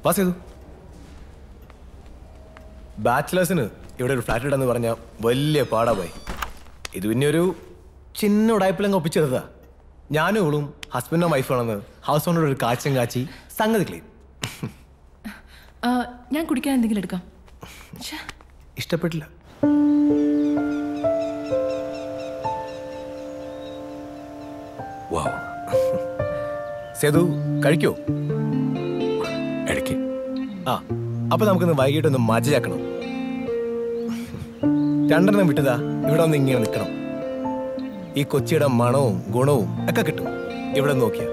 Pass ചെയ്തു ബാച്ചിലേഴ്സിന് ഇവിടെ ഒരു ഫ്ലാറ്റ് ഇടാന്ന് പറഞ്ഞാൽ വലിയ പാടാ പോയി ഇത് പിന്നെ ഒരു ചിന്ന ഉടായ്പിലങ്ങ് ഒപ്പിച്ചെടുത്താ ഞാനും ഇവളും ഹസ്ബൻഡും വൈഫാണെന്ന് ഹൗസ് ഓണറോട് ഒരു കാച്ചും കാച്ചി സംഗതി ക്ലീൻ ആ, ഞാൻ കുടിക്കാൻ എന്തെങ്കിലും എടുക്കാം ശ്ശെ. ഇഷ്ടപ്പെട്ടില്ല വാവ് സേതു കഴിക്കോ ഇടയ്ക്ക് ആ അപ്പൊ നമുക്കൊന്ന് വൈകിട്ടൊന്ന് മജയാക്കണം രണ്ടെണ്ണം വിട്ടതാ ഇവിടെ ഒന്ന് ഇങ്ങനെ നിൽക്കണം ഈ കൊച്ചിയുടെ മണവും ഗുണവും ഒക്കെ കിട്ടും ഇവിടെ നോക്കിയ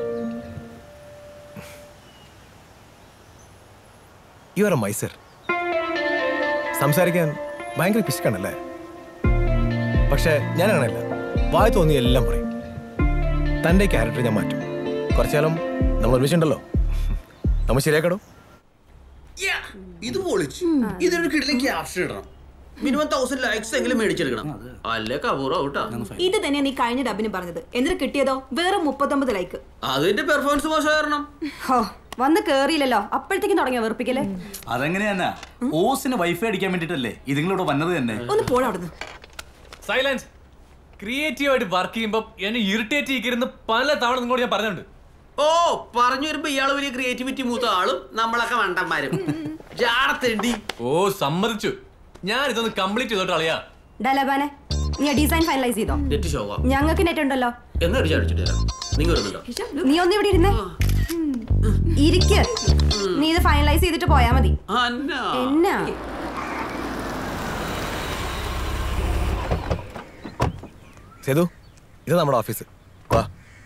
യു ആർ എ മൈസർ സംസാരിക്കാൻ ഭയങ്കര പിശുക്കാണല്ലേ പക്ഷെ ഞാൻ അങ്ങനെയല്ല വായ തോന്നി എല്ലാം പറയും തന്റെ ക്യാരക്ടർ ഞാൻ മാറ്റും കുറച്ചാലും നമ്മൾ ഒരുമിച്ചുണ്ടല്ലോ നമ്മൾ ശരിയാക്കടോ ഇത് പൊളിച്ചു ഇതിനൊരു കിടിലൻ ക്യാപ്ഷൻ ഇടണം മിനിമം തൗസൻഡ് ലൈക്സ് എങ്കിലും മേടിച്ചെടുക്കണം അല്ലേ കപൂറോ കേട്ടാ ഇത് തന്നെ നീ കഴിഞ്ഞ ഡബിന് പറഞ്ഞത് എന്നിട്ട് കിട്ടിയതോ വെറും മുപ്പത്തൊമ്പത് ലൈക്ക് അതിന്റെ പെർഫോമൻസ് മോശം കാരണം ഹോ വന്ന് കേറിയില്ലല്ലോ അപ്പോഴത്തേക്കും തുടങ്ങിയ വെറുപ്പിക്കല്ലേ അതെങ്ങനെയാ ഓസിന് വൈഫൈ അടിക്കാൻ വേണ്ടിട്ടല്ലേ ഇതിങ്ങളിവിടെ വന്നത് തന്നെ ഒന്ന് പോടാ അവിടുന്ന് സൈലൻസ് ക്രിയേറ്റീവ് ആയിട്ട് വർക്ക് ചെയ്യുമ്പോൾ എന്നെ ഇറിറ്റേറ്റ് ചെയ്യിക്കരുന്ന് പല തവണ നിങ്ങളോട് ഞാൻ പറഞ്ഞിട്ടുണ്ട് ഓ പറഞ്ഞു വരുമ്പോ ഇയാള് വലിയ ക്രിയേറ്റിവിറ്റി മൂത്ത ആളും നമ്മളൊക്കെ മണ്ടന്മാരും ജാടത്തേണ്ടി ഓ സമ്മതിച്ചു ഞാൻ ഇതൊന്ന് കംപ്ലീറ്റ് ചെയ്തോട്ട് അളിയാ ഡലബാനെ നീ ഡിസൈൻ ഫൈനലൈസ് ചെയ്തോ നെറ്റ് ഷോവാ ഞങ്ങൾക്ക് നെറ്റ് ഉണ്ടല്ലോ എന്ന് അടിച്ചു അടിച്ചിട്ട് തരാം നിങ്ങൾ വരുന്നുണ്ടോ നീ ഒന്ന് ഇവിടെ ഇരുന്നേ ഇരിക്ക് നീ ഇത് ഫൈനലൈസ് ചെയ്തിട്ട് പോയാ മതി അന്നാ. എന്നാ സേതു ഇത് നമ്മുടെ ഓഫീസ് വാ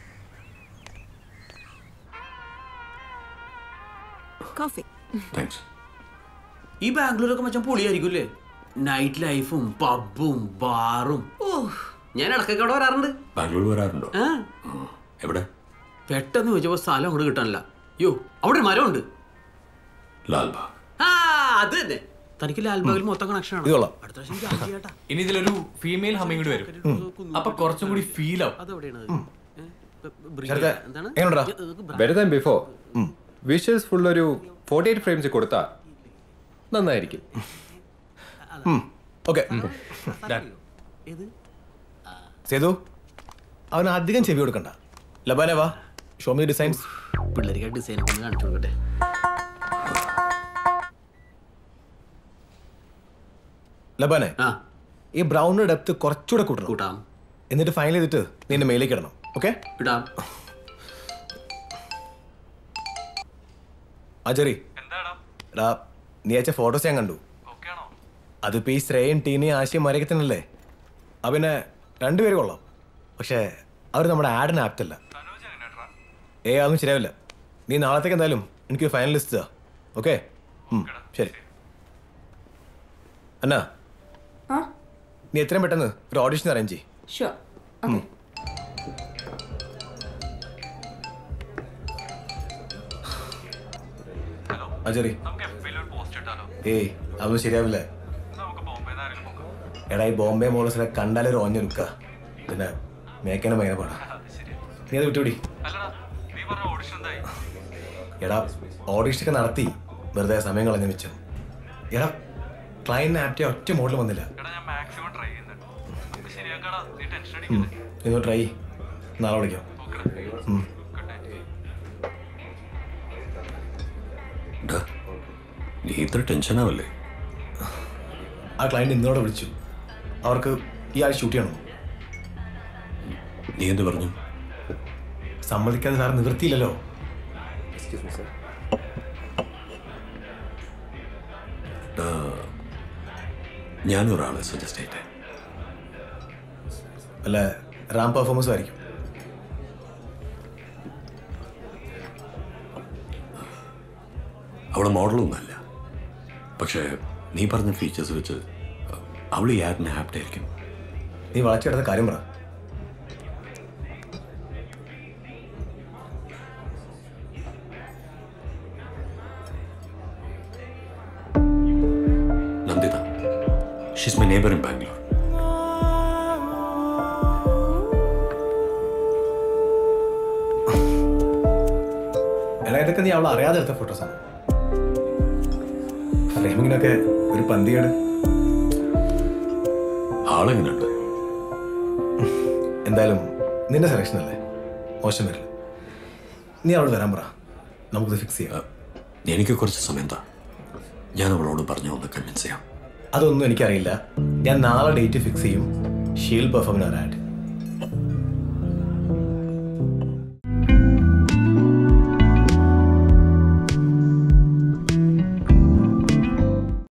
കോഫി താങ്ക്സ് ഈ ബാംഗ്ലൂരൊക്കെ മച്ചാൻ പൊളിയായിരിക്കും അല്ലേ നൈറ്റ് ലൈഫും പബ്ബും ബാറും ഓ ഞാൻ ഇടയ്ക്കൊക്കെ അവിടെ വരാറുണ്ട് ബാംഗ്ലൂർ വരാറുണ്ടോ ആ എവിടെ പെട്ടെന്ന് ചോദിച്ചപ്പോ സ്ഥലം അങ്ങോട്ട് കിട്ടാനില്ല യോ അവിടെ ഒരു മരമുണ്ട് ലാൽബാഗ് ആ അത് തന്നെ തനിക്ക് ലാൽബാഗിൽ മൊത്തം കണക്ഷൻ ഇത് ആണ് കൊള്ളാം അടുത്ത പ്രാവശ്യം എനിക്ക് ആദ്യം കേട്ടാ. ഇനി ഇതിലൊരു ഫീമെയിൽ ഹമ്മിങ് കൂടി വരും അപ്പൊ കുറച്ചും കൂടി ഫീൽ ആവും അതെവിടെയാണ് ഏ? ബ്രിഗേഡ്. ശരത്തെ, എന്താണ് എങ്ങനെയുണ്ടെടാ? Better than before visuals full ഒരു ഫോർട്ടി എയ്റ്റ് ഫ്രെയിംസ് കൊടുത്താ നന്നായിരിക്കും ഓക്കെ ഏത് സേതു അവന് അധികം ചെവി കൊടുക്കണ്ട ലബാനെ വാ ഷോമി ഡിസൈൻസ് പിള്ളേർക്ക് ഡിസൈൻ ഒന്ന് കാണിച്ചു കൊടുക്കട്ടെ ലബാനെ ആ ഈ ബ്രൗണിന്റെ ഡെപ്ത് കുറച്ചുകൂടെ കൂട്ടണം കൂട്ടാം എന്നിട്ട് ഫൈനൽ ചെയ്തിട്ട് നിന്റെ മെയിലേക്ക് ഇടണം ഓക്കെ ഇടാം അജറി എടാ നീ അയച്ച ഫോട്ടോസ് ഞാൻ കണ്ടു അതിപ്പോ ഈ ശ്രേയും ടീനയും ആശയും മരകത്തിനല്ലേ ആ പിന്നെ രണ്ടുപേര് കൊള്ളാം പക്ഷേ അവർ നമ്മുടെ ആഡിന് ആപ്റ്റല്ല ഏ അതൊന്നും ശരിയാവില്ല നീ നാളത്തേക്ക് എന്തായാലും എനിക്ക് ഫൈനലിസ്റ്റ് ഓക്കെ ശരി അന്നാ ആ നീ എത്രയും പെട്ടെന്ന് ഒരു ഓഡിഷൻ അറേഞ്ച് ചെയ്യും ഷുവർ ഓക്കെ അജറി ഏയ് അതൊന്നും ശരിയാവില്ല എടാ ഈ ബോംബെ മോളസിനെ കണ്ടാലൊരു ഓഞ്ഞ ലുക്ക പിന്നെ മേക്കാനും ഭയങ്കര പാടാ നീ അത് വിട്ടുപിടി എടാ ഓഡിഷനൊക്കെ നടത്തി വെറുതെ സമയം കളഞ്ഞു വെച്ചു എടാ ക്ലയന്റിന് ആപ്റ്റിയ ഒറ്റ മോഡൽ വന്നില്ല ഉം. നീ ഒന്ന് ട്രൈ നാളെ വിളിക്കാം ഉം. ഡാ, നീ ഇത്ര ടെൻഷനാവല്ലേ ആ ക്ലയന്റ് ഇന്നോടെ വിളിച്ചു അവർക്ക് ഈ ആഴ്ച ഷൂട്ട് ചെയ്യണം നീ എന്ത് പറഞ്ഞു സമ്മതിക്കാതെ സാറ് നിവൃത്തിയില്ലല്ലോ ഡാ, ഞാനൊരാളെ സജസ്റ്റ് ചെയ്തേ അല്ല റാം പെർഫോമൻസും ആയിരിക്കും അവളെ മോഡലൊന്നുമല്ല പക്ഷേ നീ പറഞ്ഞ ഫീച്ചേഴ്സ് വെച്ച് അവൾ ഈ ആഡിന് ആപ്റ്റ് ആയിരിക്കും നീ വളച്ചെടുത്ത കാര്യം പറ Nanditha she's my neighbour in Bangalore എടാ ഇതൊക്കെ നീ അവളെ അറിയാതെ എടുത്ത ഫോട്ടോസാണ് ഫ്രെയിമിങ്ങിനൊക്കെ ഒരു പന്തിയേട് ആളെങ്ങനെയുണ്ട് എന്തായാലും നിന്റെ സെലക്ഷൻ അല്ലേ മോശം വരില്ല നീ അവിടെ വരാൻ പറ നമുക്കിത് ഫിക്സ് ചെയ്യാം എനിക്ക് കുറച്ച് സമയം താ ഞാൻ അവളോട് പറഞ്ഞു ഒന്ന് കൺവിൻസ് ചെയ്യാം അതൊന്നും എനിക്കറിയില്ല ഞാൻ നാളെ ഡേറ്റ് ഫിക്സ് ചെയ്യും ഷീൽ പെർഫോമിന് ഒരു ആഡ്